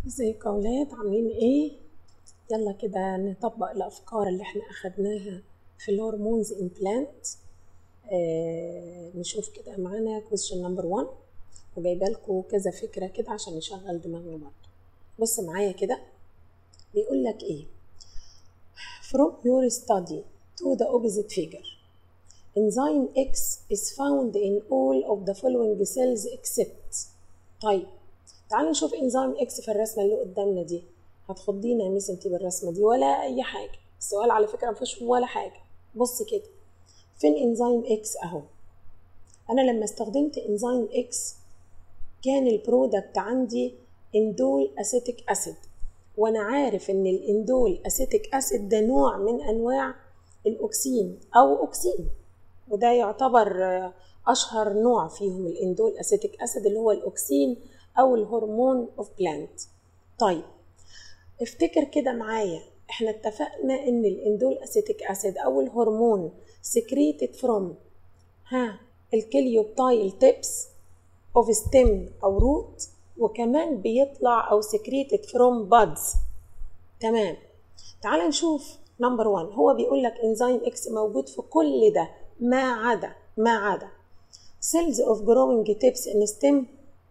ازيكم يا ولاد عاملين ايه يلا كده نطبق الافكار اللي احنا اخدناها في الهرمونز امبلانت آه نشوف كده معانا question نمبر 1 وجايبه لكم كذا فكره كده عشان نشغل دماغنا برضه بص معايا كده بيقول لك ايه from your study to the opposite figure enzyme X is found in all of the following cells except طيب تعالوا نشوف انزيم اكس في الرسمه اللي قدامنا دي هتخضينا يا ميس انتي بالرسمه دي ولا اي حاجه السؤال على فكره مفيهوش ولا حاجه بص كده فين انزيم اكس اهو انا لما استخدمت انزيم اكس كان البرودكت عندي اندول اسيتيك اسيد وانا عارف ان الاندول اسيتيك اسيد ده نوع من انواع الاكسين او اكسين وده يعتبر اشهر نوع فيهم الاندول اسيتيك اسيد اللي هو الاكسين او الهرمون اوف بلانت طيب افتكر كده معايا احنا اتفقنا ان الاندول اسيتيك اسيد او الهرمون سكريتد فروم ها الكليوبتايل تيبس اوف ستيم او روت وكمان بيطلع او سكريتد فروم بادز تمام تعال نشوف نمبر 1 هو بيقول لك انزيم اكس موجود في كل ده ما عدا ما عدا cells of growing tips in stem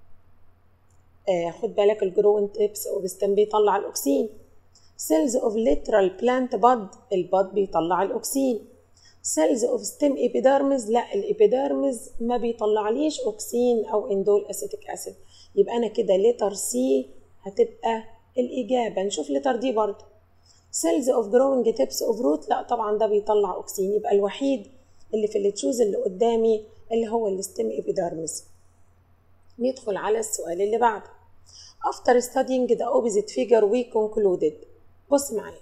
آه خد بالك الجروين تيبس اوبستم بيطلع الاكسين cells of lateral plant bud الباد بيطلع الاكسين cells of stem epidermis لا الابيديرمز ما بيطلعليش اكسين او اندول اسيتيك اسيد يبقى انا كده لتر سي هتبقى الاجابه نشوف لتر دي برضه cells of growing tips of root لا طبعا ده بيطلع اكسين يبقى الوحيد اللي في التشوز اللي قدامي اللي هو الستيم epidermis ندخل على السؤال اللي بعده After studying the opposite figure we concluded بص معايا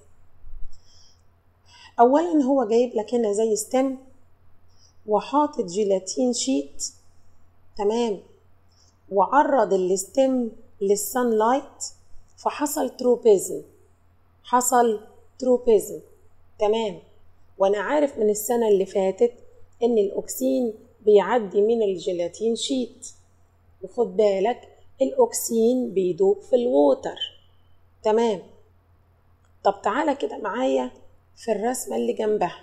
أولا هو جايب لك هنا زي ستيم وحاطط جيلاتين شيت تمام وعرض الستيم للسان لايت فحصل تروبيزم حصل تروبيزم تمام وانا عارف من السنة اللي فاتت ان الاكسين بيعدي من الجيلاتين شيت وخد بالك الاكسين بيدوب في الووتر تمام طب تعالى كده معايا في الرسمة اللي جنبها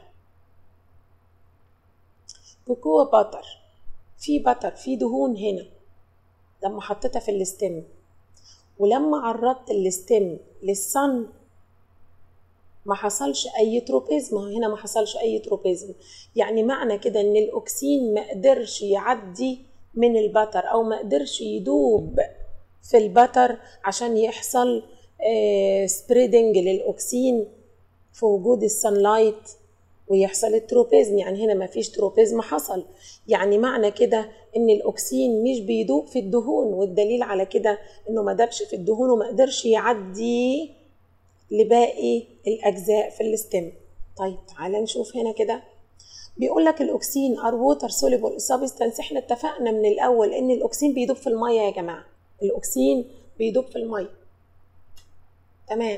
كوكو باتر في باتر في دهون هنا لما حطيتها في الستيم ولما عرضت الستيم للصن ما حصلش اي تروبيزم هنا ما حصلش اي تروبيزم يعني معنى كده ان الاكسين ما قدرش يعدي من البتر او ما قدرش يدوب في البتر عشان يحصل سبريدنج للاكسين في وجود السنلايت ويحصل التروبيزم يعني هنا ما فيش تروبيزم حصل يعني معنى كده ان الاكسين مش بيدوب في الدهون والدليل على كده انه ما دابش في الدهون وما قدرش يعدي لباقي الاجزاء في الستم طيب تعالى نشوف هنا كده بيقول لك الاكسين ار ووتر سوليبل سبستانس احنا اتفقنا من الاول ان الاكسين بيدوب في الميه يا جماعه الاكسين بيدوب في الميه تمام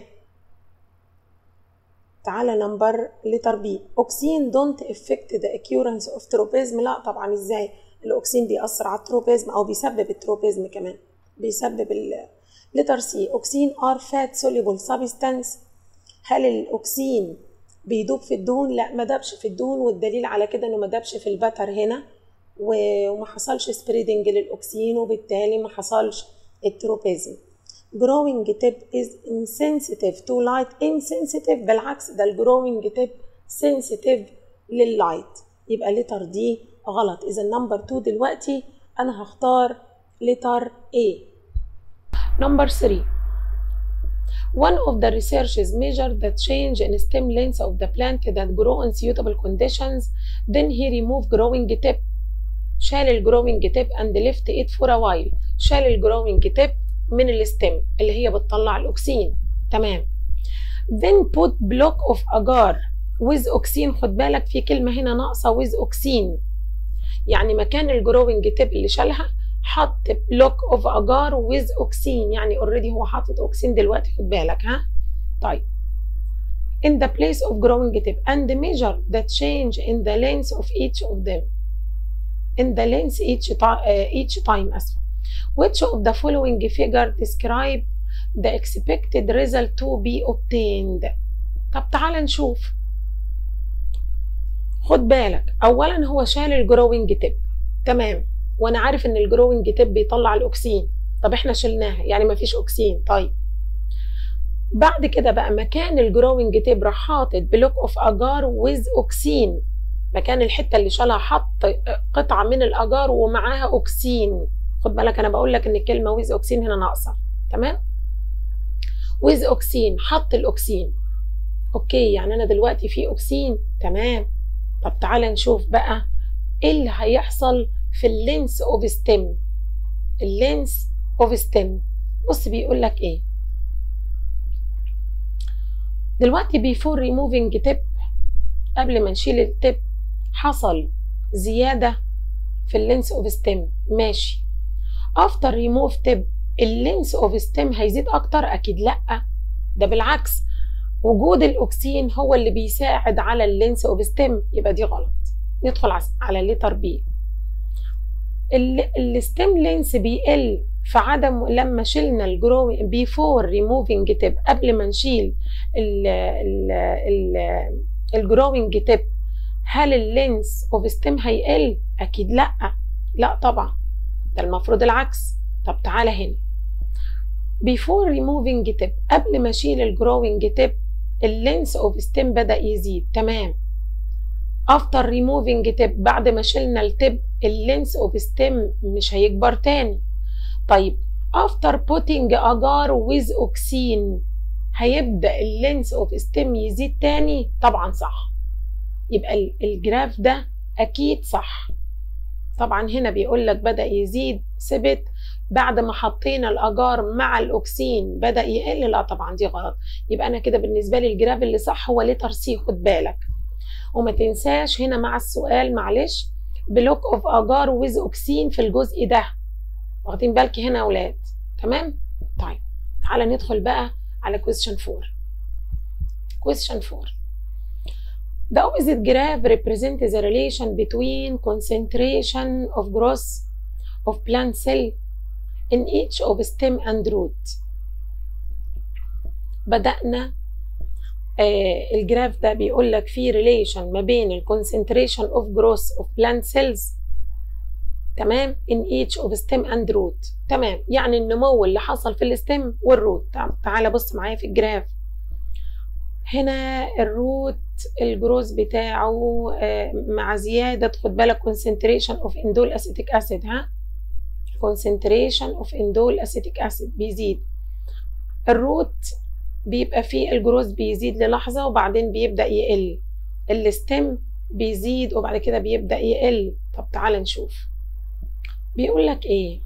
تعالى نمبر لتر بي اكسين دونت افكت ذا اكيورنس اوف تروبيزم لا طبعا ازاي الاكسين بيأثر على التروبيزم او بيسبب التروبيزم كمان بيسبب ال لتر سي اكسين ار فات سوليبل سبستانس هل الاكسين بيدوب في الدهون لا ما دابش في الدهون والدليل على كده انه ما دابش في البتر هنا وما حصلش سبريدنج للاكسين وبالتالي ما حصلش التروبيزم growing tip is insensitive to light insensitive بالعكس ده الجروينج تيب sensitive لللايت يبقى لتر دي غلط اذا نمبر 2 دلوقتي انا هختار لتر A Number 3 One of the researchers measured the change in stem length of the plant that grow in suitable conditions. Then he removed growing tip. شال الجروينج tip and left it for a while. شال الجروينج tip من الستم اللي هي بتطلع الأكسين. تمام. Then put block of agar with oxine خد بالك في كلمة هنا ناقصة with oxine. يعني مكان الجروينج tip اللي شالها حط بلوك اوف اجار ويز اوكسين يعني اوريدي هو حاطط اوكسين دلوقتي خد بالك ها طيب in the place of growing tip and measure the change in the length of each of them in the length each, uh, each time اسف which of the following figure describe the expected result to be obtained طب تعال نشوف خد بالك اولا هو شال الجروينج تيب تمام وانا عارف ان الجروينج تيب بيطلع الاكسين طب احنا شلناها يعني مفيش اكسين طيب بعد كده بقى مكان الجروينج تيب راح حاطط بلوك اوف اجار ويز اوكسين مكان الحته اللي شالها حط قطعه من الاجار ومعاها اوكسين خد بالك انا بقول لك ان الكلمه ويز اوكسين هنا ناقصه تمام ويز اوكسين حط الاوكسين اوكي يعني انا دلوقتي في اكسين تمام طب تعالى نشوف بقى ايه اللي هيحصل في اللينس اوف ستيم اللينس اوف ستيم بص بيقول لك ايه دلوقتي بيفور ريموفينج تيب قبل ما نشيل التيب حصل زيادة في اللينس اوف ستيم ماشي افتر ريموف تيب اللينس اوف ستيم هيزيد اكتر اكيد لا ده بالعكس وجود الاكسين هو اللي بيساعد على اللينس اوف ستيم يبقى دي غلط ندخل على الليتر بي الستيم لينس بيقل في عدم لما شلنا الجرو بيفور ريموفينج تيب قبل ما نشيل ال ال ال الجروينج تيب هل اللينس اوف ستيم هيقل اكيد لا لا طبعا ده المفروض العكس طب تعالى هنا before removing tip قبل ما اشيل الجروينج تيب اللينس اوف ستيم بدا يزيد تمام after removing tip بعد ما شلنا التب اللينس اوف ستيم مش هيكبر تاني طيب after putting agar with oxine هيبدا اللينس اوف ستيم يزيد تاني طبعا صح يبقى الجراف ده اكيد صح طبعا هنا بيقول لك بدا يزيد ثبت بعد ما حطينا الاجار مع الاكسين بدا يقل لا طبعا دي غلط يبقى انا كده بالنسبه لي الجراف اللي صح هو لتر سي خد بالك وما تنساش هنا مع السؤال معلش بلوك اوف اجار ويز اوكسين في الجزء ده واخدين بالك هنا يا اولاد تمام طيب تعالى ندخل بقى على question 4 question 4 The opposite graph represents the relation between concentration of growth of plant cell in each of stem and root. بدأنا آه الجراف ده بيقول لك فيه relation ما بين ال concentration of growth of plant cells تمام in each of stem and root تمام يعني النمو اللي حصل في الستيم والروت تعالى بص معايا في الجراف هنا الروت الجروز بتاعه آه مع زيادة خد بالك concentration of indole acetic acid ها concentration of indole acetic acid بيزيد الروت بيبقى فيه الجروز بيزيد للحظة وبعدين بيبدأ يقل الستيم بيزيد وبعد كده بيبدأ يقل طب تعال نشوف بيقول لك ايه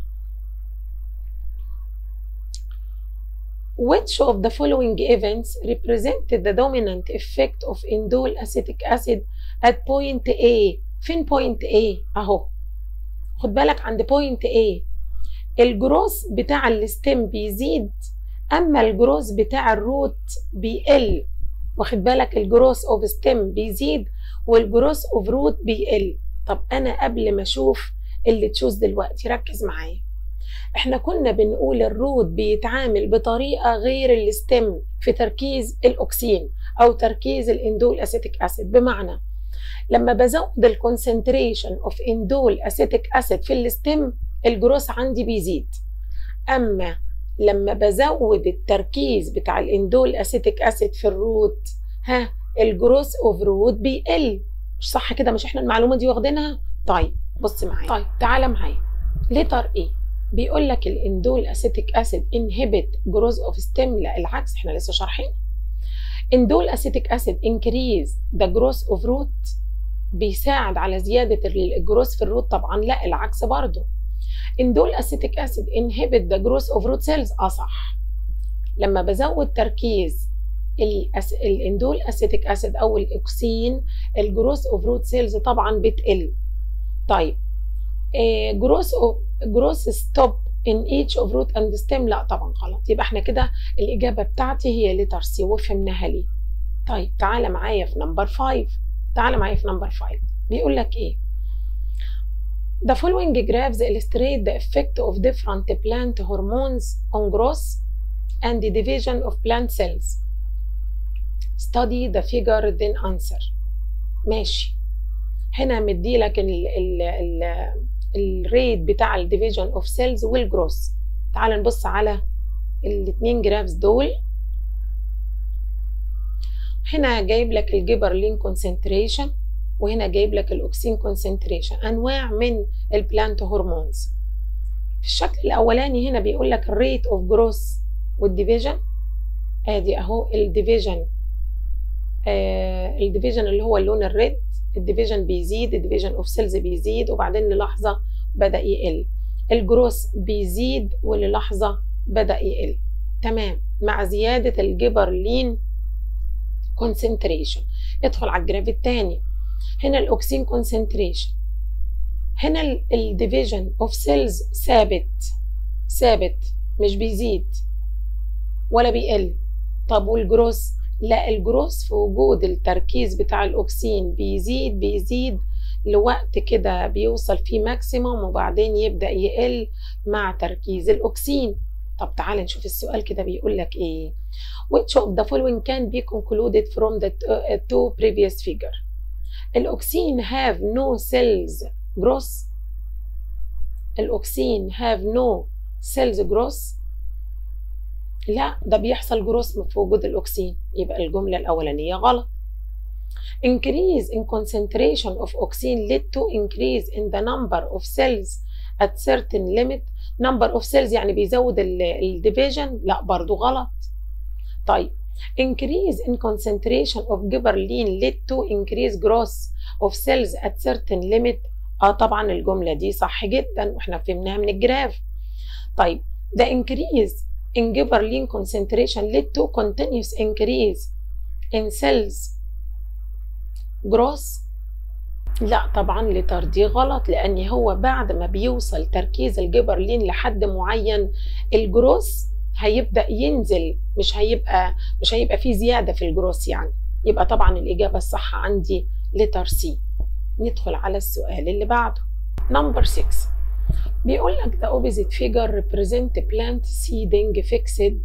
Which of the following events represented the dominant effect of indole acetic acid at point A فين point A اهو خد بالك عند point A الجروس بتاع الستيم بيزيد اما الجروس بتاع الروت بيقل واخد بالك الجروس اوف ستيم بيزيد والجروس اوف روت بيقل طب انا قبل ما اشوف اللي تشوز دلوقتي ركز معايا احنا كنا بنقول الروت بيتعامل بطريقه غير الستيم في تركيز الاكسين او تركيز الاندول اسيتيك اسيد بمعنى لما بزود الكونسنتريشن اوف اندول اسيتيك اسيد في الستيم الجروس عندي بيزيد اما لما بزود التركيز بتاع الاندول اسيتيك اسيد في الروت ها الجروس اوف روت بيقل مش صح كده مش احنا المعلومه دي واخدينها طيب بص معايا طيب تعالى معايا لتر ايه بيقول لك الاندول اسيتيك اسيد انهبت جروز اوف ستيم لا العكس احنا لسه شارحين اندول اسيتيك اسيد انكريز ذا جروس اوف روت بيساعد على زياده الجروس في الروت طبعا لا العكس برضه اندول اسيتيك اسيد انهبت ذا جروس اوف روت سيلز اه صح لما بزود تركيز الأس... الاندول اسيتيك اسيد او الاكسين الجروس اوف روت سيلز طبعا بتقل طيب جروس جروس ستوب ان ايتش اوف روت اند ستيم لا طبعا غلط يبقى احنا كده الاجابه بتاعتي هي لتر سي وفهمناها ليه طيب تعالى معايا في نمبر 5 تعالى معايا في نمبر 5 بيقول لك ايه The following graphs illustrate the effect of different plant hormones on growth and the division of plant cells study the figure then answer ماشي هنا مدي لك ال ال ال الريت بتاع الديفيجن اوف سيلز والجروس تعال نبص على الاثنين جرافز دول هنا جايب لك الجبرلين كونسنتريشن وهنا جايب لك الاوكسين كونسنتريشن انواع من البلانت هرمونز في الشكل الاولاني هنا بيقول لك الريت اوف جروس والديفيجن ادي اهو الديفيجن آه الديفيجن اللي هو اللون الريد الديفيجن بيزيد الديفيجن اوف سيلز بيزيد وبعدين للحظه بدا يقل الجروس بيزيد وللحظه بدا يقل تمام مع زياده الجبرلين كونسنتريشن ادخل على الجراف الثاني هنا الاوكسين كونسنتريشن هنا الديفيجن اوف سيلز ثابت ثابت مش بيزيد ولا بيقل طب والجروس لا الجروس في وجود التركيز بتاع الاكسين بيزيد بيزيد لوقت كده بيوصل فيه ماكسيموم وبعدين يبدا يقل مع تركيز الاكسين طب تعال نشوف السؤال كده بيقول لك ايه which of the following can be concluded from the two previous figure الاكسين have no cells growth الاكسين have no cells growth لا ده بيحصل جروس في وجود الاكسين يبقى الجمله الاولانيه غلط increase in concentration of oxine led to increase in the number of cells at certain limit number of cells يعني بيزود الديفيجن لا برضو غلط طيب increase in concentration of gibberellin led to increase growth of cells at certain limit اه طبعا الجمله دي صح جدا واحنا فهمناها من الجراف طيب the increase in gibberellin concentration led to continuous increase in cells growth لا طبعا لتر دي غلط لان هو بعد ما بيوصل تركيز الجبرلين لحد معين الجروس هيبدا ينزل مش هيبقى مش هيبقى فيه زياده في الجروس يعني يبقى طبعا الاجابه الصح عندي لتر سي ندخل على السؤال اللي بعده نمبر 6 بيقول لك the opposite figure represent plant seeding fixed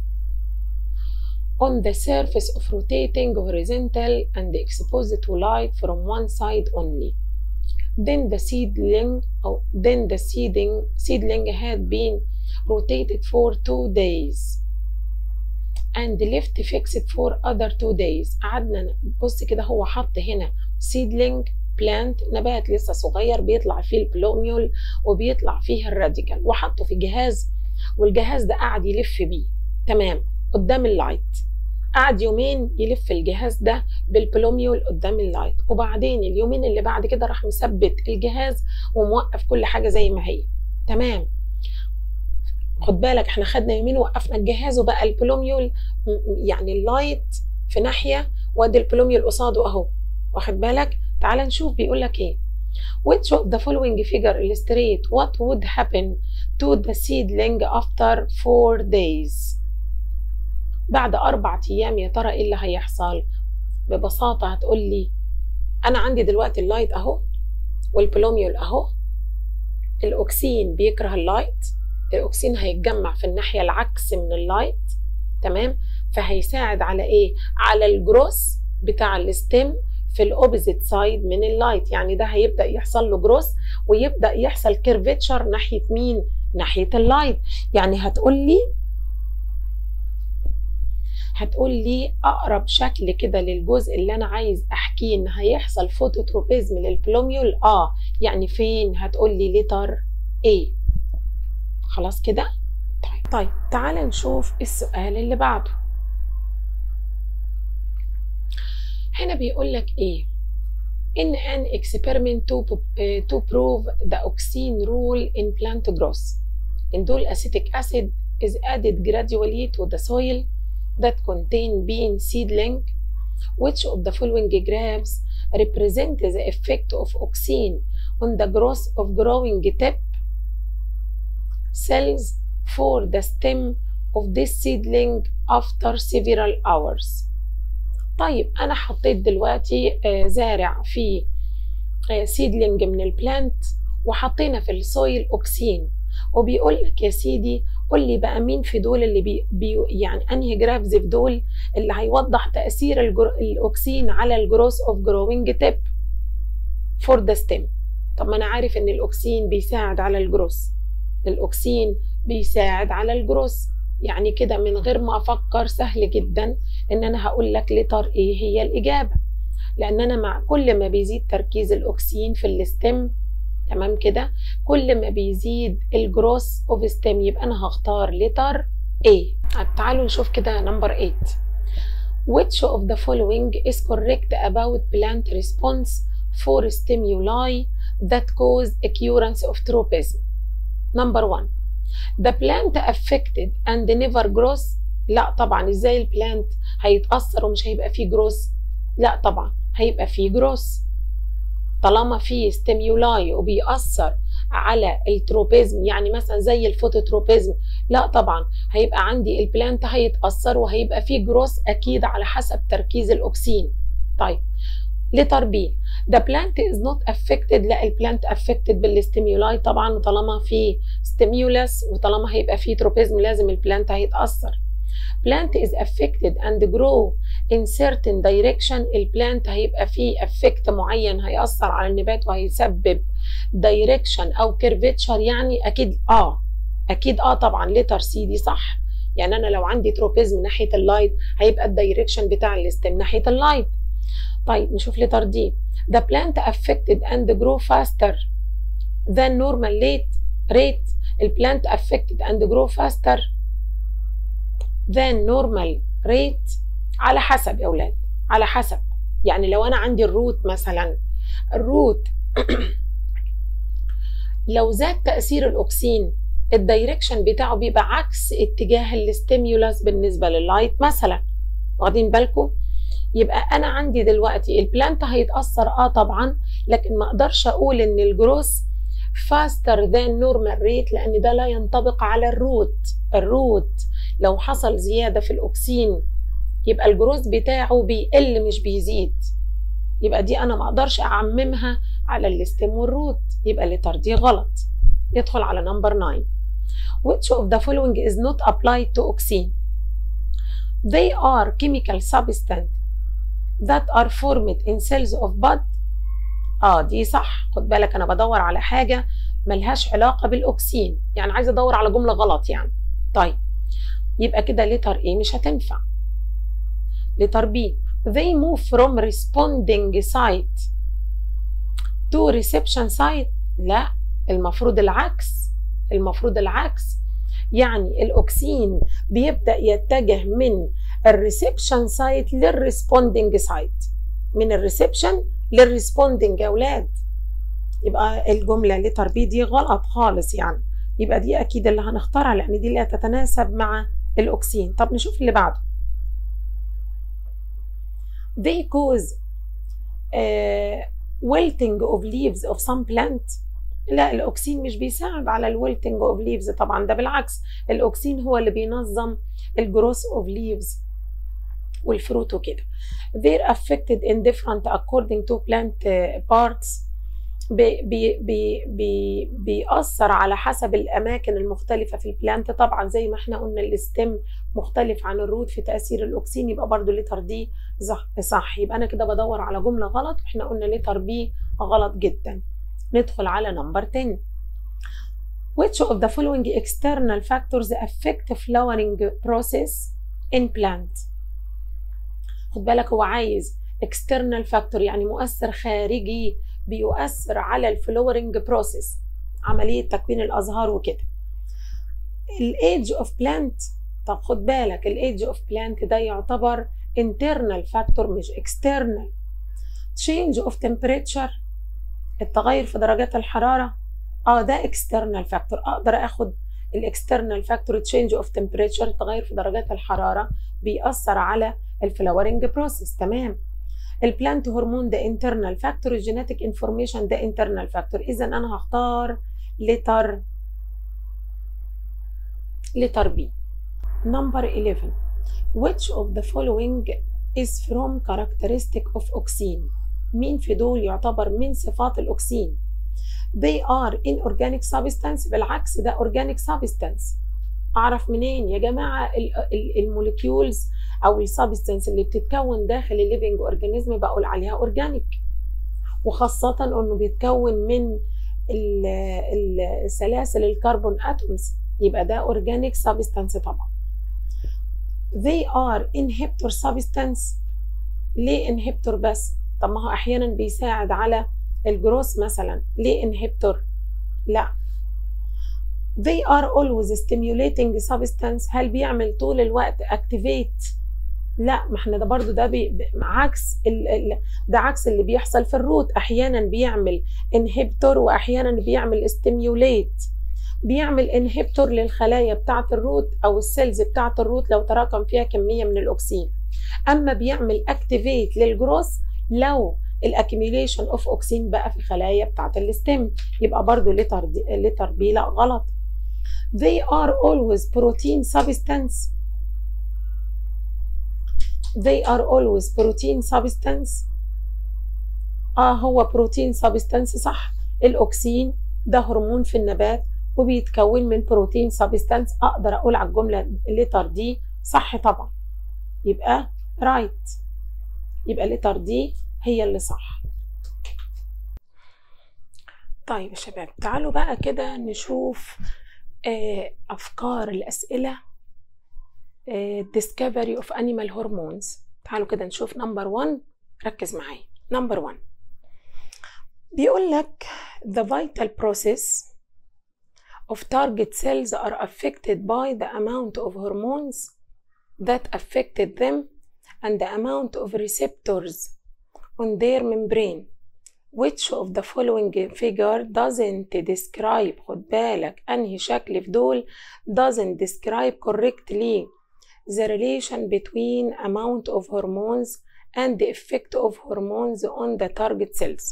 on the surface of rotating horizontal and exposed to light from one side only. Then the seedling or then the seeding seedling had been rotated for two days and left fixed for other two days. قعدنا بص كده هو حط هنا seedling بلانت نبات لسه صغير بيطلع فيه البلوميول وبيطلع فيه الراديكال وحطه في جهاز والجهاز ده قعد يلف بيه تمام قدام اللايت قعد يومين يلف الجهاز ده بالبلوميول قدام اللايت وبعدين اليومين اللي بعد كده راح مثبت الجهاز وموقف كل حاجه زي ما هي تمام خد بالك احنا خدنا يومين وقفنا الجهاز وبقى البلوميول يعني اللايت في ناحيه وادي البلوميول قصاده اهو واخد بالك تعال نشوف بيقول لك ايه which of the following figure illustrate what would happen to the seedling after four days بعد أربع أيام يا ترى إيه اللي هيحصل ببساطة هتقول لي أنا عندي دلوقتي اللايت أهو والبلوميول أهو الأكسين بيكره اللايت الأكسين هيتجمع في الناحية العكس من اللايت تمام فهيساعد على إيه على الجروس بتاع الستيم في الاوبزيت سايد من اللايت يعني ده هيبدا يحصل له جروس ويبدا يحصل كيرفتشر ناحيه مين ناحيه اللايت يعني هتقول لي هتقول لي اقرب شكل كده للجزء اللي انا عايز احكيه ان هيحصل فوتوتروبيزم للبلوميول اه يعني فين هتقول لي لتر ايه خلاص كده طيب طيب تعال نشوف السؤال اللي بعده هنا بيقول لك ايه in an experiment to, uh, to prove the auxine rule in plant growth indole acetic acid is added gradually to the soil that contain bean seedling which of the following graphs represent the effect of auxine on the growth of growing tip cells for the stem of this seedling after several hours طيب انا حطيت دلوقتي زارع في سيدلينج من البلانت وحطينا في السويل اوكسين وبيقول لك يا سيدي قول لي بقى مين في دول اللي بي, بي يعني انهي جرافز في دول اللي هيوضح تاثير الجر... الاكسين على الجروس اوف جروينج تيب فور ذا ستيم طب ما انا عارف ان الاكسين بيساعد على الجروس الاكسين بيساعد على الجروس يعني كده من غير ما افكر سهل جدا ان انا هقول لك لتر ايه هي الاجابه لان انا مع كل ما بيزيد تركيز الاكسين في الستيم تمام كده كل ما بيزيد الجروس اوف ستيم يبقى انا هختار لتر A تعالوا نشوف كده نمبر 8 which of the following is correct about plant response for stimuli that cause occurrence of tropism number 1 the plant affected and never grows لا طبعا ازاي البلانت هيتاثر ومش هيبقى فيه جروس لا طبعا هيبقى فيه جروس طالما في ستيمولاي وبيأثر على التروبيزم يعني مثلا زي الفوتوتروبيزم لا طبعا هيبقى عندي البلانت هيتأثر وهيبقى فيه جروس أكيد على حسب تركيز الأكسين طيب لتر بي the plant is not affected لا البلانت affected بالستيمولاي طبعا طالما في ستيمولس وطالما هيبقى فيه تروبيزم لازم البلانت هيتأثر plant is affected and grow in certain direction البلانت هيبقى فيه افكت معين هيأثر على النبات وهيسبب direction او curvature يعني اكيد اه اكيد اه طبعا لتر سي دي صح يعني انا لو عندي تروبيزم ناحيه اللايت هيبقى الدايركشن بتاع الاستم ناحيه اللايت طيب نشوف لتر دي the plant affected and grow faster than normal rate rate البلانت affected and grow faster than normal rate على حسب يا اولاد على حسب يعني لو انا عندي الروت مثلا الروت لو زاد تاثير الاكسين الدايركشن بتاعه بيبقى عكس اتجاه الاستيمولس بالنسبه لللايت مثلا واخدين بالكم يبقى انا عندي دلوقتي البلانت هيتاثر اه طبعا لكن ما اقدرش اقول ان الجروس faster than normal rate لان ده لا ينطبق على الروت الروت لو حصل زياده في الاكسين يبقى الجروس بتاعه بيقل مش بيزيد يبقى دي انا ما اقدرش اعممها على الاستيم والروت يبقى اللتر دي غلط ندخل على نمبر 9 which of the following is not applied to oxine they are chemical substance that are formed in cells of bud اه دي صح خد بالك انا بدور على حاجه ملهاش علاقه بالاكسين يعني عايزه ادور على جمله غلط يعني طيب يبقى كده لتر ايه مش هتنفع لتر بي they move from responding site to reception site لا المفروض العكس المفروض العكس يعني الاكسين بيبدا يتجه من الريسبشن سايت للريسبوندنج سايت من الريسبشن للريسبوندنج يا اولاد يبقى الجمله لتر بي دي غلط خالص يعني يبقى دي اكيد اللي هنختارها لان دي اللي هتتناسب مع الاكسين طب نشوف اللي بعده they cause uh, wilting of leaves of some plant لا الاكسين مش بيساعد على الويلتنج اوف ليفز طبعا ده بالعكس الاكسين هو اللي بينظم الجروس اوف ليفز والفروت وكده they're affected in different according to plant parts بي بي بي بي بيأثر على حسب الأماكن المختلفة في البلانت طبعا زي ما احنا قلنا الستيم مختلف عن الروت في تأثير الأكسين يبقى برضو لتر دي صح يبقى أنا كده بدور على جملة غلط واحنا قلنا لتر بي غلط جدا ندخل على نمبر 10 Which of the following external factors affect flowering process in plant خد بالك هو عايز external factor يعني مؤثر خارجي بيؤثر على الفلورنج بروسيس عملية تكوين الأزهار وكده الايدج اوف بلانت طب خد بالك الايدج اوف بلانت ده يعتبر internal factor مش external change of temperature التغير في درجات الحرارة اه ده external factor اقدر اخد الاكسترنال فاكتور تشينج اوف تمبريتشر التغير في درجات الحراره بيأثر على الفلاورنج بروسيس تمام البلانت هرمون ده انترنال فاكتور الجينيتك انفورميشن ده انترنال فاكتور اذا انا هختار لتر لتر بي نمبر 11 which of the following is from characteristic of oxine مين في دول يعتبر من صفات الاكسين they are inorganic substance بالعكس ده organic substance اعرف منين يا جماعه الموليكيولز او السبستنس اللي بتتكون داخل الليفنج اورجانيزم بقول عليها اورجانيك وخاصه انه بيتكون من السلاسل الكربون اتومز يبقى ده اورجانيك سبستانس طبعا they are inhibitor substance ليه inhibitor بس طب ما هو احيانا بيساعد على الجروس مثلا ليه inhibitor لا they are always stimulating substance هل بيعمل طول الوقت activate لا ما احنا ده برضو ده بي عكس ال ال ده عكس اللي بيحصل في الروت احيانا بيعمل انهبتور واحيانا بيعمل ستيميوليت بيعمل انهبتور للخلايا بتاعه الروت او السيلز بتاعه الروت لو تراكم فيها كميه من الاكسين اما بيعمل اكتيفيت للجروس لو الاكيميليشن اوف اوكسين بقى في الخلايا بتاعه الستيم يبقى برضو لتر دي لتر بي لا غلط they are always protein substance they are always protein substance اه هو بروتين سبستانس صح الاكسين ده هرمون في النبات وبيتكون من بروتين سبستانس اقدر اقول على الجمله لتر دي صح طبعا يبقى رايت right. يبقى لتر دي هي اللي صح طيب يا شباب تعالوا بقى كده نشوف آه افكار الاسئله discovery of animal hormones تعالوا كده نشوف نمبر 1 ركز معايا نمبر 1 بيقول لك the vital process of target cells are affected by the amount of hormones that affected them and the amount of receptors on their membrane which of the following figure doesn't describe خد بالك انهي شكل في دول doesn't describe correctly the relation between amount of hormones and the effect of hormones on the target cells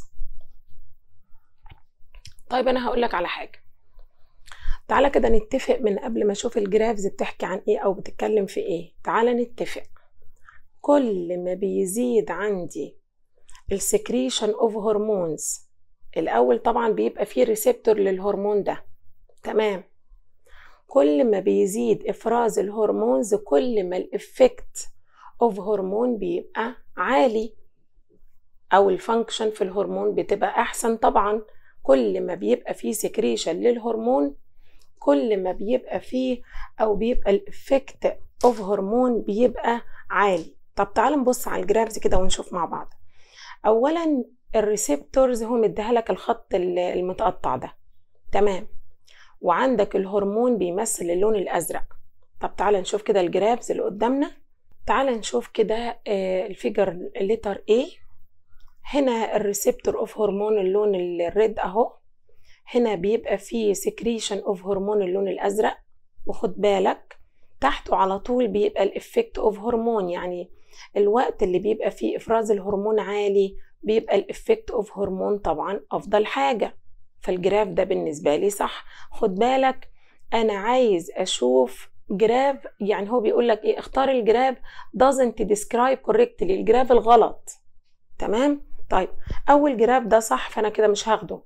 طيب انا هقول لك على حاجه تعالى كده نتفق من قبل ما اشوف الجرافز بتحكي عن ايه او بتتكلم في ايه تعالى نتفق كل ما بيزيد عندي السكريشن اوف هرمونز الاول طبعا بيبقى فيه ريسبتور للهرمون ده تمام كل ما بيزيد افراز الهرمونز كل ما الافكت اوف هرمون بيبقى عالي او الفانكشن في الهرمون بتبقى احسن طبعا كل ما بيبقى فيه سكريشن للهرمون كل ما بيبقى فيه او بيبقى الافكت اوف هرمون بيبقى عالي طب تعال نبص على الجرافز كده ونشوف مع بعض اولا الريسبتورز هو مديها لك الخط المتقطع ده تمام وعندك الهرمون بيمثل اللون الازرق طب تعال نشوف كده الجرافز اللي قدامنا تعال نشوف كده الفيجر لتر A هنا الريسبتور اوف هرمون اللون الريد اهو هنا بيبقى فيه سكريشن اوف هرمون اللون الازرق وخد بالك تحته على طول بيبقى الافكت اوف هرمون يعني الوقت اللي بيبقى فيه افراز الهرمون عالي بيبقى الافكت اوف هرمون طبعا افضل حاجه فالجراف ده بالنسبه لي صح خد بالك انا عايز اشوف جراف يعني هو بيقول لك ايه اختار الجراف doesn't describe correctly الجراف الغلط تمام طيب اول جراف ده صح فانا كده مش هاخده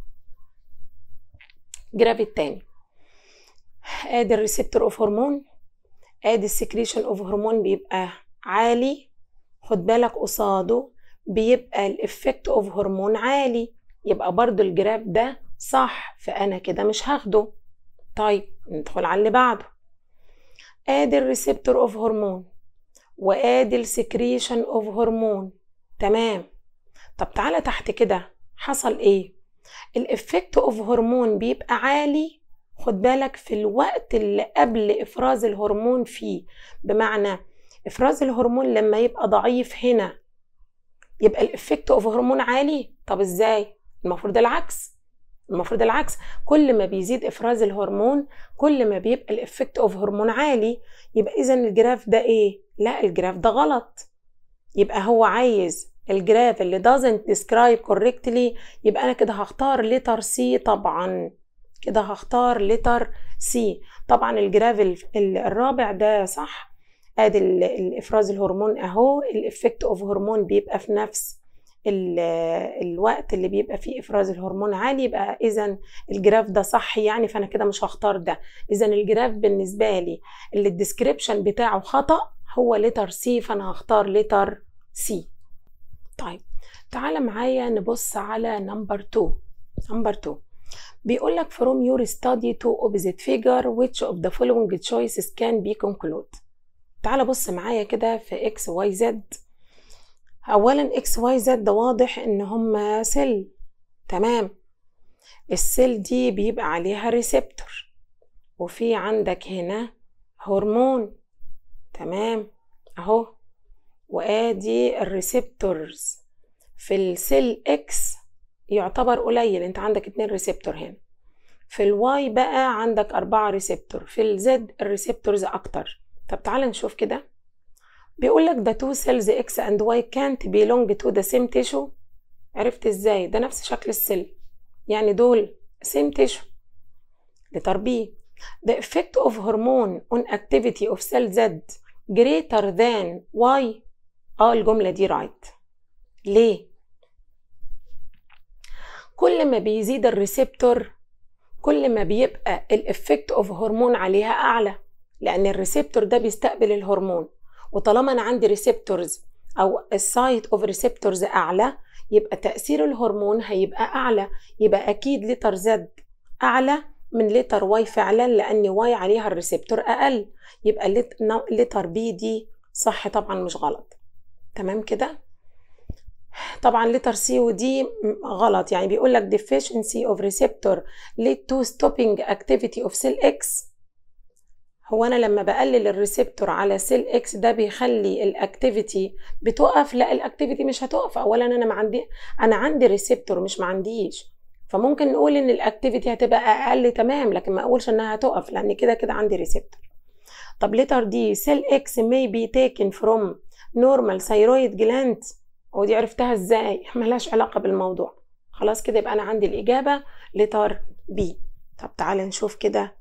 جراف التاني ادي الريسبتور اوف هرمون ادي السكريشن اوف هرمون بيبقى عالي خد بالك قصاده بيبقى الافكت اوف هرمون عالي يبقى برضو الجراف ده صح فانا كده مش هاخده طيب ندخل على اللي بعده ادي الريسبتور اوف هرمون وادي السكريشن اوف هرمون تمام طب تعالى تحت كده حصل ايه الافكت اوف هرمون بيبقى عالي خد بالك في الوقت اللي قبل افراز الهرمون فيه بمعنى افراز الهرمون لما يبقى ضعيف هنا يبقى الافكت اوف هرمون عالي طب ازاي المفروض العكس المفروض العكس كل ما بيزيد افراز الهرمون كل ما بيبقى الافكت اوف هرمون عالي يبقى اذا الجراف ده ايه لا الجراف ده غلط يبقى هو عايز الجراف اللي doesn't describe correctly يبقى انا كده هختار لتر سي طبعا كده هختار لتر سي طبعا الجراف الرابع ده صح ادي الافراز الهرمون اهو الافكت اوف هرمون بيبقى في نفس الوقت اللي بيبقى فيه افراز الهرمون عالي يبقى اذا الجراف ده صح يعني فانا كده مش هختار ده اذا الجراف بالنسبه لي اللي الديسكريبشن بتاعه خطا هو لتر سي فانا هختار لتر سي طيب تعالى معايا نبص على نمبر 2 نمبر 2 بيقول لك from your study to opposite figure which of the following choices can be concluded تعالى بص معايا كده في x y z اولا x y z ده واضح ان هما سيل تمام السيل دي بيبقى عليها ريسبتور وفي عندك هنا هرمون تمام اهو وادي الريسبتورز في السيل اكس يعتبر قليل انت عندك اتنين ريسبتور هنا في الواي بقى عندك أربعة ريسبتور في الزد الريسبتورز أكتر طب تعال نشوف كده بيقول لك the two cells X and Y can't belong to the same tissue عرفت ازاي ده نفس شكل السيل يعني دول same tissue لتر B the effect of hormone on activity of cell Z greater than Y اه الجملة دي right ليه كل ما بيزيد الريسبتور كل ما بيبقى الافكت اوف هرمون عليها اعلى لان الريسبتور ده بيستقبل الهرمون وطالما انا عندي ريسبتورز او السايت اوف ريسبتورز اعلى يبقى تاثير الهرمون هيبقى اعلى يبقى اكيد لتر زد اعلى من لتر واي فعلا لان واي عليها الريسبتور اقل يبقى لتر بي دي صح طبعا مش غلط تمام كده طبعا لتر سي ودي غلط يعني بيقول لك deficiency of receptor lead to stopping activity of cell X هو انا لما بقلل الريسبتور على سيل اكس ده بيخلي الاكتيفيتي بتقف لا الاكتيفيتي مش هتقف اولا انا ما عندي انا عندي ريسبتور مش ما عنديش فممكن نقول ان الاكتيفيتي هتبقى اقل تمام لكن ما اقولش انها هتقف لان كده كده عندي ريسبتور طب لتر دي سيل اكس may be taken from normal thyroid gland ودي عرفتها ازاي ملهاش علاقة بالموضوع خلاص كده يبقى انا عندي الاجابة لتر بي طب تعالى نشوف كده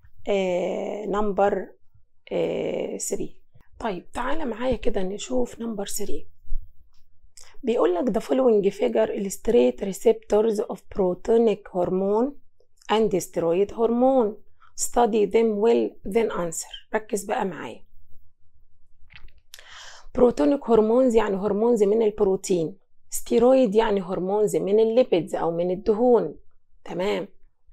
نمبر 3 طيب تعالى معايا كده نشوف نمبر 3 بيقول لك the following figure illustrate receptors of protonic hormone and steroid hormone study them well then answer ركز بقى معايا بروتونيك هرمونز يعني هرمونز من البروتين ستيرويد يعني هرمونز من الليبيدز او من الدهون تمام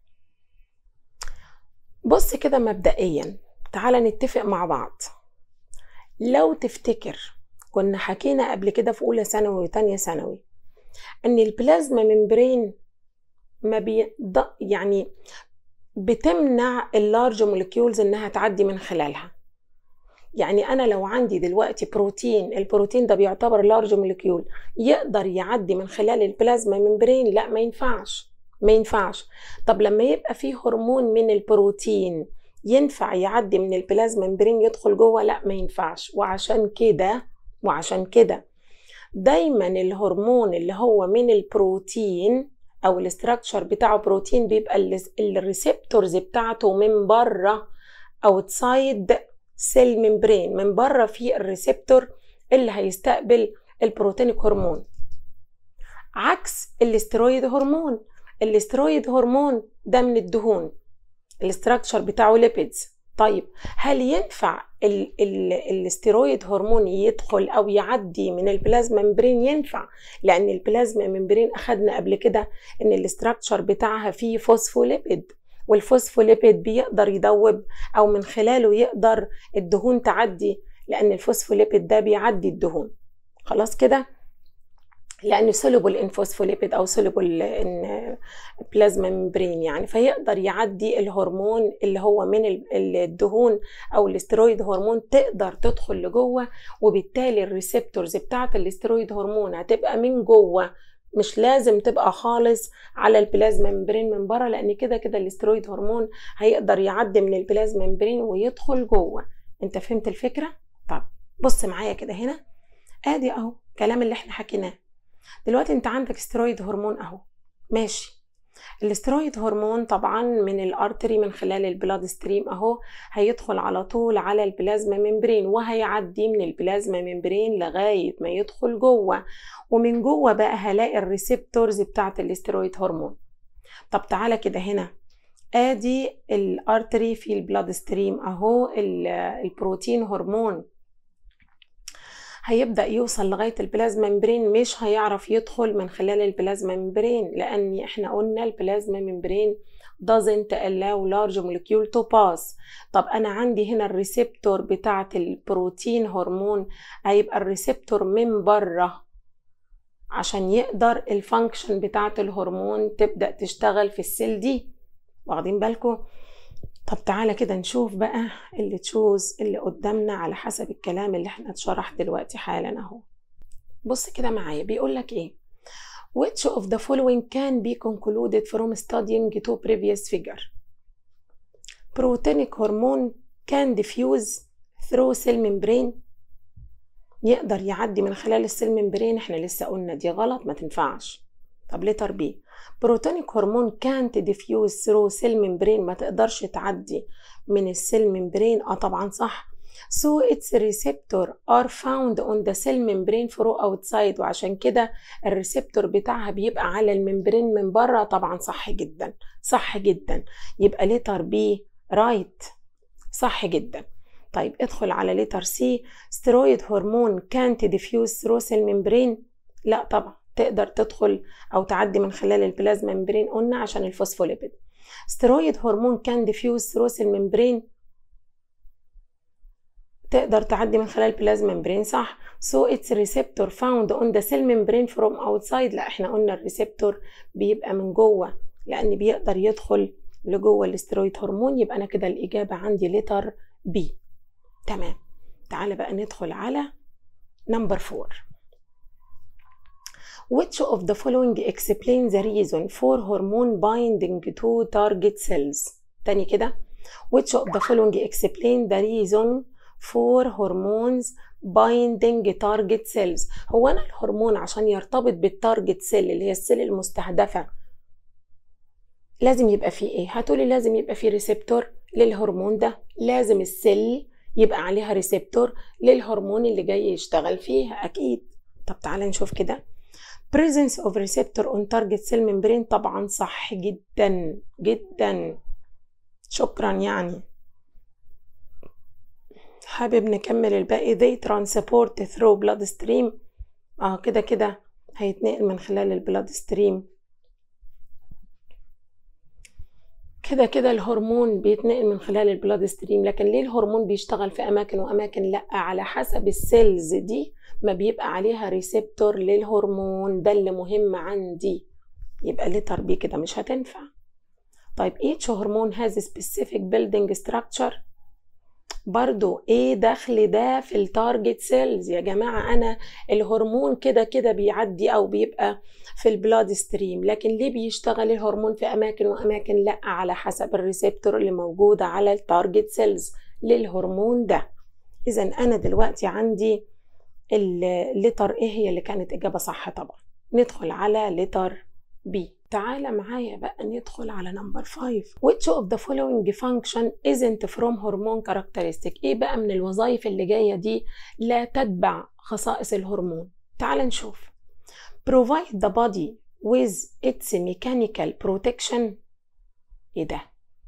بص كده مبدئيا تعالى نتفق مع بعض لو تفتكر كنا حكينا قبل كده في اولى ثانوي وتانية ثانوي ان البلازما ممبرين ما بي يعني بتمنع اللارج مولكيولز انها تعدي من خلالها يعني انا لو عندي دلوقتي بروتين البروتين ده بيعتبر لارج مولكيول يقدر يعدي من خلال البلازما ممبرين لا ما ينفعش ما ينفعش طب لما يبقى فيه هرمون من البروتين ينفع يعدي من البلازما ممبرين يدخل جوه لا ما ينفعش وعشان كده وعشان كده دايما الهرمون اللي هو من البروتين او الاستراكشر بتاعه بروتين بيبقى الريسبتورز بتاعته من بره اوتسايد سيل ممبرين من بره في الريسبتور اللي هيستقبل البروتينيك هرمون عكس الاسترويد هرمون الاسترويد هرمون ده من الدهون الاستراكشر بتاعه ليبيدز طيب هل ينفع ال ال الاسترويد هرمون يدخل او يعدي من البلازما ممبرين ينفع لان البلازما ممبرين اخدنا قبل كده ان الاستراكشر بتاعها فيه فوسفوليبيد والفوسفوليبيد بيقدر يدوب او من خلاله يقدر الدهون تعدي لان الفوسفوليبيد ده بيعدي الدهون خلاص كده لانه سولوبل ان فوسفوليبيد او سولوبل ان بلازما ممبرين يعني فيقدر يعدي الهرمون اللي هو من الدهون او الاسترويد هرمون تقدر تدخل لجوه وبالتالي الريسبتورز بتاعت الاسترويد هرمون هتبقى من جوه مش لازم تبقى خالص على البلازما ممبرين من بره لان كده كده الاسترويد هرمون هيقدر يعدي من البلازما ممبرين ويدخل جوه انت فهمت الفكره طب بص معايا كده هنا ادي اهو الكلام اللي احنا حكيناه دلوقتي انت عندك استرويد هرمون اهو ماشي الاسترويد هرمون طبعا من الارتري من خلال البلاد ستريم اهو هيدخل على طول على البلازما ممبرين وهيعدي من البلازما ممبرين لغايه ما يدخل جوه ومن جوه بقى هلاقي الريسبتورز بتاعه الاسترويد هرمون طب تعالى كده هنا ادي الارتري في البلاد ستريم اهو البروتين هرمون هيبدا يوصل لغايه البلازما ممبرين مش هيعرف يدخل من خلال البلازما ممبرين لان احنا قلنا البلازما ممبرين doesn't allow large molecule to pass طب انا عندي هنا الريسبتور بتاعه البروتين هرمون هيبقى الريسبتور من بره عشان يقدر الفانكشن بتاعه الهرمون تبدا تشتغل في السيل دي واخدين بالكم طب تعالى كده نشوف بقى اللي تشوز اللي قدامنا على حسب الكلام اللي احنا اتشرح دلوقتي حالا اهو بص كده معايا بيقول لك ايه which of the following can be concluded from studying two previous figure protenic hormone can diffuse through cell membrane يقدر يعدي من خلال السيل ممبرين احنا لسه قلنا دي غلط ما تنفعش طب لتر بي بروتونيك هرمون كانت ديفيوز ثرو سيل ممبرين ما تقدرش تعدي من السيل ممبرين اه طبعا صح so its receptor are found on the cell membrane through outside وعشان كده الريسبتور بتاعها بيبقى على الممبرين من بره طبعا صح جدا صح جدا يبقى لتر بي رايت صح جدا طيب ادخل على لتر سي سترويد هرمون كانت ديفيوز ثرو سيل ممبرين لا طبعا تقدر تدخل او تعدي من خلال البلازما ممبرين قلنا عشان الفوسفوليبيد ستيرويد هرمون كان ديفيوز ثروس الممبرين تقدر تعدي من خلال البلازما ممبرين صح so its receptor found on the cell membrane from outside لا احنا قلنا الريسبتور بيبقى من جوه لان بيقدر يدخل لجوه الاسترويد هرمون يبقى انا كده الاجابه عندي لتر بي تمام تعالى بقى ندخل على نمبر 4 Which of the following explain the reason for hormone binding to target cells؟ تاني كده Which of the following explain the reason for hormones binding target cells هو أنا الهرمون عشان يرتبط بالتارجت سيل اللي هي السيل المستهدفة لازم يبقى فيه ايه؟ هتقولي لازم يبقى فيه ريسبتور للهرمون ده لازم السيل يبقى عليها ريسبتور للهرمون اللي جاي يشتغل فيها أكيد طب تعالى نشوف كده presence of receptor on target cell membrane طبعا صح جدا جدا شكرا يعني حابب نكمل الباقي they transport through blood stream اه كده كده هيتنقل من خلال البلاد ستريم كده كده الهرمون بيتنقل من خلال البلاد ستريم لكن ليه الهرمون بيشتغل في اماكن واماكن لا على حسب السيلز دي ما بيبقى عليها ريسبتور للهرمون ده اللي مهم عندي يبقى لتر بي كده مش هتنفع طيب each هرمون has specific building structure برضو ايه دخل ده في التارجت سيلز يا جماعة انا الهرمون كده كده بيعدي او بيبقى في البلاد ستريم لكن ليه بيشتغل الهرمون في اماكن واماكن لا على حسب الريسبتور اللي موجودة على التارجت سيلز للهرمون ده اذا انا دلوقتي عندي اللتر ايه هي اللي كانت اجابة صح طبعا ندخل على لتر بي تعالى معايا بقى ندخل على نمبر 5 which of the following function isn't from hormone characteristic ايه بقى من الوظائف اللي جاية دي لا تتبع خصائص الهرمون تعال نشوف provide the body with its mechanical protection ايه ده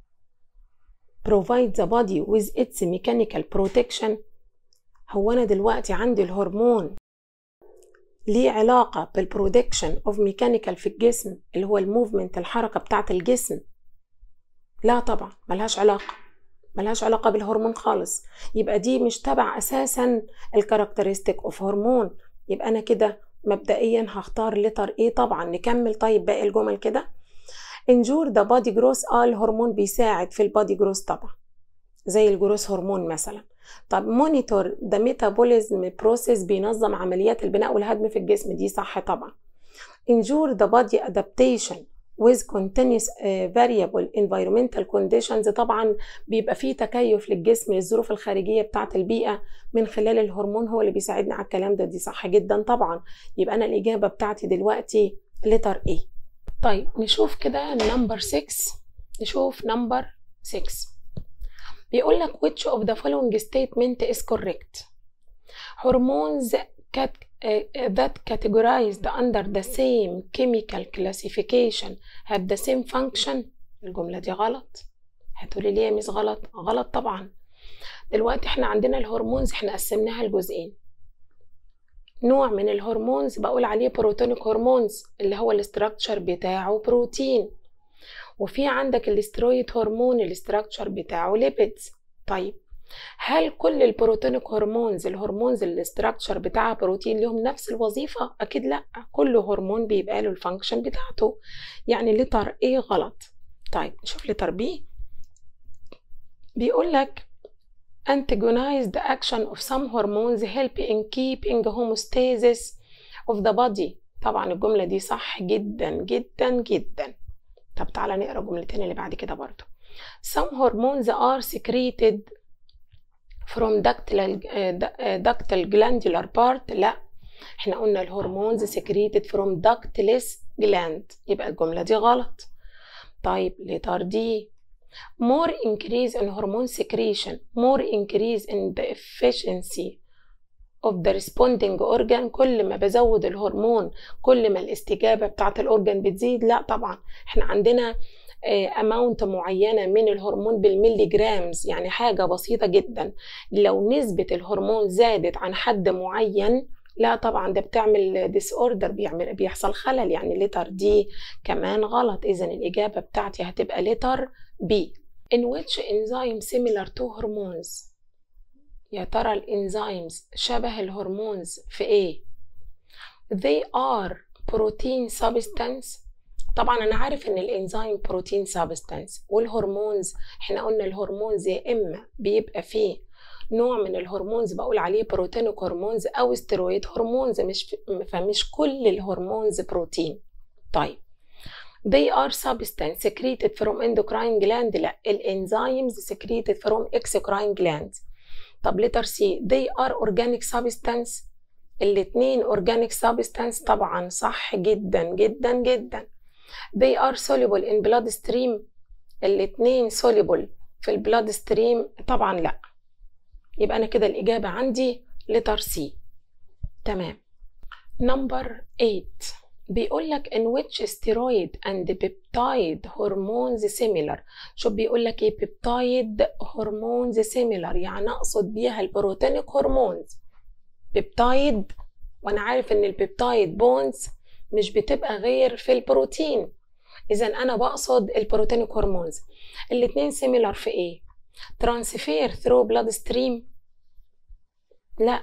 provide the body with its mechanical protection هو انا دلوقتي عندي الهرمون ليه علاقة بالبرودكشن اوف ميكانيكال في الجسم اللي هو الموفمنت الحركة بتاعة الجسم لا طبعا ملهاش علاقة ملهاش علاقة بالهرمون خالص يبقى دي مش تبع أساسا الكاركترستيك اوف هرمون يبقى أنا كده مبدئيا هختار لتر ايه طبعا نكمل طيب باقي الجمل كده انجور ذا بادي جروس اه الهرمون بيساعد في البادي جروس طبعا زي الجروس هرمون مثلا طب مونيتور ذا ميتابوليزم بروسيس بينظم عمليات البناء والهدم في الجسم دي صح طبعا انجور ذا بادي ادابتيشن with continuous uh, variable environmental conditions طبعا بيبقى فيه تكيف للجسم للظروف الخارجيه بتاعه البيئه من خلال الهرمون هو اللي بيساعدنا على الكلام ده دي صح جدا طبعا يبقى انا الاجابه بتاعتي دلوقتي لتر ايه طيب نشوف كده نمبر 6 نشوف نمبر 6 بيقول لك which of the following statement is correct hormones cat, uh, that categorized under the same chemical classification have the same function الجملة دي غلط هتقولي ليه مش غلط غلط طبعا دلوقتي احنا عندنا الهرمونز احنا قسمناها لجزئين نوع من الهرمونز بقول عليه بروتونيك هرمونز اللي هو الاستراكشر بتاعه بروتين وفي عندك الاسترويد هرمون الاستراكشر بتاعه ليبيدز طيب هل كل البروتونيك هرمونز الهرمونز الاستراكشر بتاعها بروتين لهم نفس الوظيفة؟ أكيد لأ كل هرمون بيبقى له الفانكشن بتاعته يعني لتر ايه غلط طيب نشوف لتر بي بيقول لك antagonize the action of some hormones help in keeping homeostasis of the body طبعا الجملة دي صح جدا جدا جدا طب تعالى نقرا الجملتين اللي بعد كده برضو some hormones are secreted from ductal, ductal glandular part لا احنا قلنا الهرمونز secreted from ductless gland يبقى الجملة دي غلط طيب لتر دي more increase in hormone secretion more increase in the efficiency of the responding organ كل ما بزود الهرمون كل ما الاستجابة بتاعت الأورجان بتزيد لا طبعا احنا عندنا اماونت معينه من الهرمون بالملي جرامز يعني حاجه بسيطه جدا لو نسبه الهرمون زادت عن حد معين لا طبعا ده بتعمل ديس اوردر بيعمل بيحصل خلل يعني لتر دي كمان غلط اذا الاجابه بتاعتي هتبقى لتر بي in which enzyme similar to hormones يا ترى الانزيمز شبه الهرمونز في ايه they are protein substance طبعا انا عارف ان الانزيم بروتين سابستانس والهرمونز احنا قلنا الهرمونز يا اما بيبقى فيه نوع من الهرمونز بقول عليه بروتينيك هرمونز او استرويد هرمونز مش فمش كل الهرمونز بروتين طيب they are substance secreted from endocrine gland لا الانزيمز secreted from exocrine gland طب letter C they are organic substance الاتنين organic substance طبعا صح جدا جدا جدا they are soluble in blood stream الاتنين soluble في البلاد ستريم طبعا لا يبقى انا كده الاجابه عندي لتر سي تمام نمبر 8 بيقول لك in which steroid and peptide hormones similar شوف بيقول لك ايه peptide hormones similar يعني اقصد بيها البروتينيك هرمونز بيبتايد وانا عارف ان البيبتايد بونز مش بتبقى غير في البروتين اذا انا بقصد البروتينيك هرمونز الاتنين سيميلر في ايه ترانسفير ثرو بلاد ستريم لا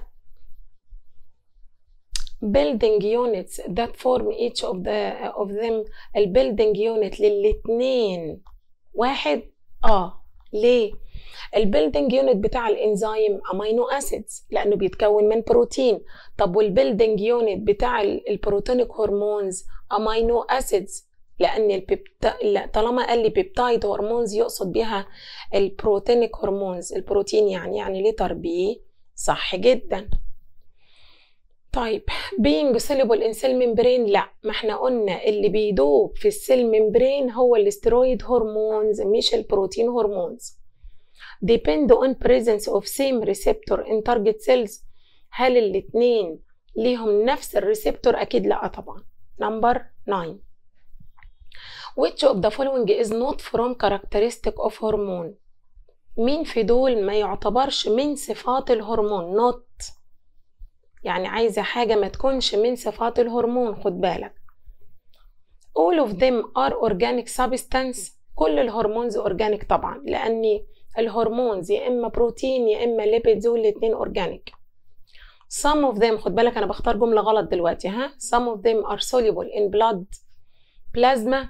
building units that form each of the of them البيلدينج يونت للاتنين واحد اه ليه البيلدينج يونت بتاع الانزيم امينو اسيدز لانه بيتكون من بروتين طب والبيلدينج يونت بتاع البروتينيك هرمونز امينو اسيدز لان البيبتا... لا طالما قال لي بيبتايد هرمونز يقصد بيها البروتينيك هرمونز البروتين يعني يعني لتر بي صح جدا طيب being soluble in cell membrane لا ما احنا قلنا اللي بيدوب في السيل ممبرين هو الاسترويد هرمونز مش البروتين هرمونز depend on presence of same receptor in target cells هل الاتنين ليهم نفس الريسبتور اكيد لا طبعا نمبر 9 which of the following is not from characteristic of hormone مين في دول ما يعتبرش من صفات الهرمون not يعني عايزة حاجة ما تكونش من صفات الهرمون خد بالك all of them are organic substance كل الهرمونز organic طبعا لأني الهرمونز يا إما بروتين يا إما ليبيدز والاتنين organic some of them خد بالك أنا بختار جملة غلط دلوقتي ها some of them are soluble in blood plasma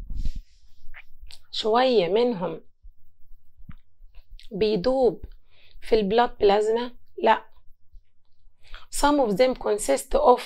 شوية منهم بيدوب في البلاد بلازما لا some of them consist of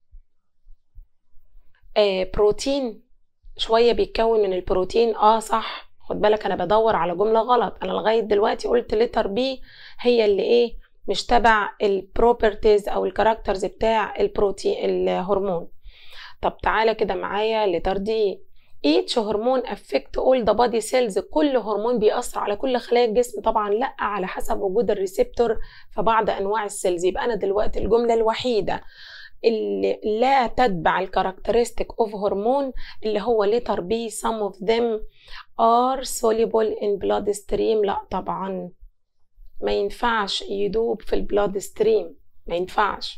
بروتين شوية بيتكون من البروتين اه صح خد بالك انا بدور على جملة غلط انا لغاية دلوقتي قلت لتر بي هي اللي ايه مش تبع البروبرتيز او الكاركترز بتاع البروتين الهرمون طب تعالى كده معايا لتر دي each هرمون affect all the body cells كل هرمون بيأثر على كل خلايا الجسم طبعا لا على حسب وجود الريسبتور في بعض انواع السيلز يبقى انا دلوقتي الجمله الوحيده اللي لا تتبع الكاركترستيك اوف هرمون اللي هو لتر بي some of them are soluble in blood stream لا طبعا ما ينفعش يدوب في البلاد ستريم ما ينفعش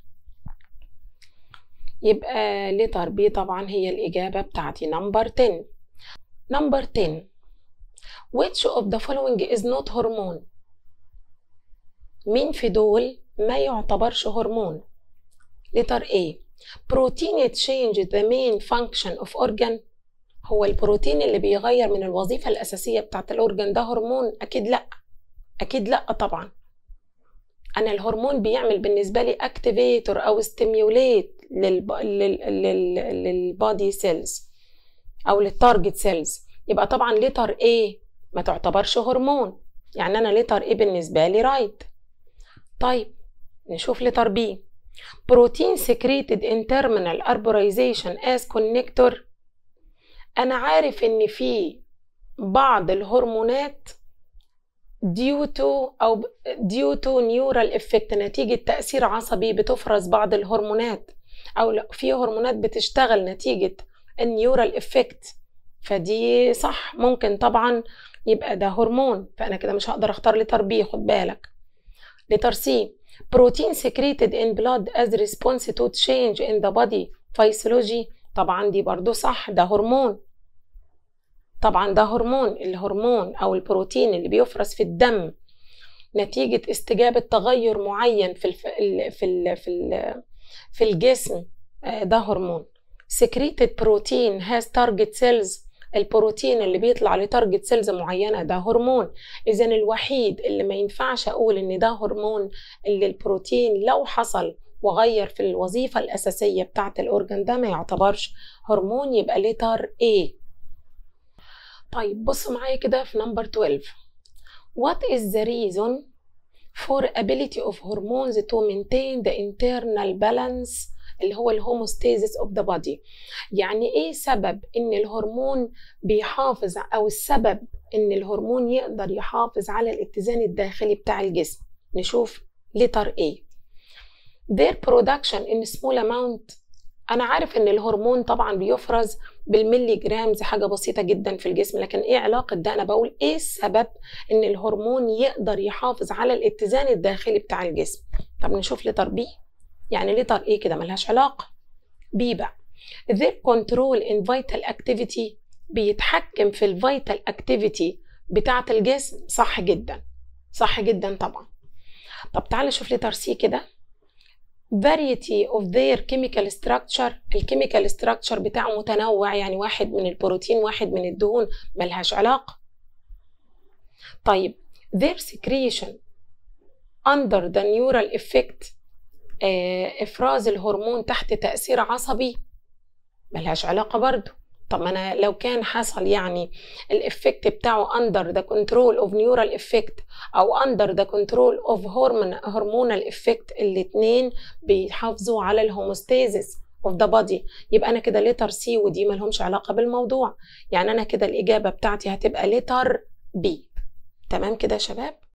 يبقى لتر بي طبعا هي الإجابة بتاعتي نمبر 10 نمبر 10 which of the following is not hormone مين في دول ما يعتبرش هرمون لتر A protein change the main function of organ هو البروتين اللي بيغير من الوظيفة الأساسية بتاعت الأورجن ده هرمون أكيد لأ أكيد لأ طبعا أنا الهرمون بيعمل بالنسبة لي أكتيفيتور أو ستيميوليت للب... لل... لل... للبادي سيلز أو للتارجت سيلز يبقى طبعا لتر A ما تعتبرش هرمون يعني أنا لتر A بالنسبة لي رايت طيب نشوف لتر B بروتين secreted in terminal arborization as connector أنا عارف إن في بعض الهرمونات due to أو due to neural effect نتيجة تأثير عصبي بتفرز بعض الهرمونات أو في هرمونات بتشتغل نتيجة النيورال effect فدي صح ممكن طبعا يبقى ده هرمون فأنا كده مش هقدر أختار لتر بي خد بالك لتر سي بروتين secreted in blood as response to change in the body physiology طبعا دي برضو صح ده هرمون طبعا ده هرمون الهرمون او البروتين اللي بيفرز في الدم نتيجة استجابة تغير معين في الف... في ال... في ال... في الجسم ده هرمون secreted protein has target cells البروتين اللي بيطلع لتارجت سيلز معينة ده هرمون إذا الوحيد اللي ما ينفعش أقول إن ده هرمون اللي البروتين لو حصل وغير في الوظيفة الأساسية بتاعة الأورجن ده ما يعتبرش هرمون يبقى لتر A طيب بص معايا كده في نمبر 12 What is the reason for ability of hormones to maintain the internal balance اللي هو الهوموستيزيس اوف ذا بودي يعني ايه سبب ان الهرمون بيحافظ او السبب ان الهرمون يقدر يحافظ على الاتزان الداخلي بتاع الجسم نشوف لتر A their production in small amount انا عارف ان الهرمون طبعا بيفرز بالملي جرامز حاجة بسيطة جدا في الجسم لكن ايه علاقة ده انا بقول ايه السبب ان الهرمون يقدر يحافظ على الاتزان الداخلي بتاع الجسم طب نشوف لتر بي يعني لتر ايه كده ملهاش علاقة بي بقى their control in vital activity بيتحكم في الفيتال اكتيفيتي بتاعة الجسم صح جدا صح جدا طبعا طب تعالى نشوف لتر سي كده variety of their chemical structure الكيميكال structure بتاعه متنوع يعني واحد من البروتين واحد من الدهون ملهاش علاقة طيب their secretion under the neural effect افراز الهرمون تحت تاثير عصبي ملهاش علاقه برضو طب ما انا لو كان حصل يعني الافكت بتاعه under the control of neural effect او under the control of hormone hormonal effect الاتنين بيحافظوا على الهوموستيزيس of the body يبقى انا كده لتر سي ودي ملهمش علاقه بالموضوع يعني انا كده الاجابه بتاعتي هتبقى لتر بي تمام كده يا شباب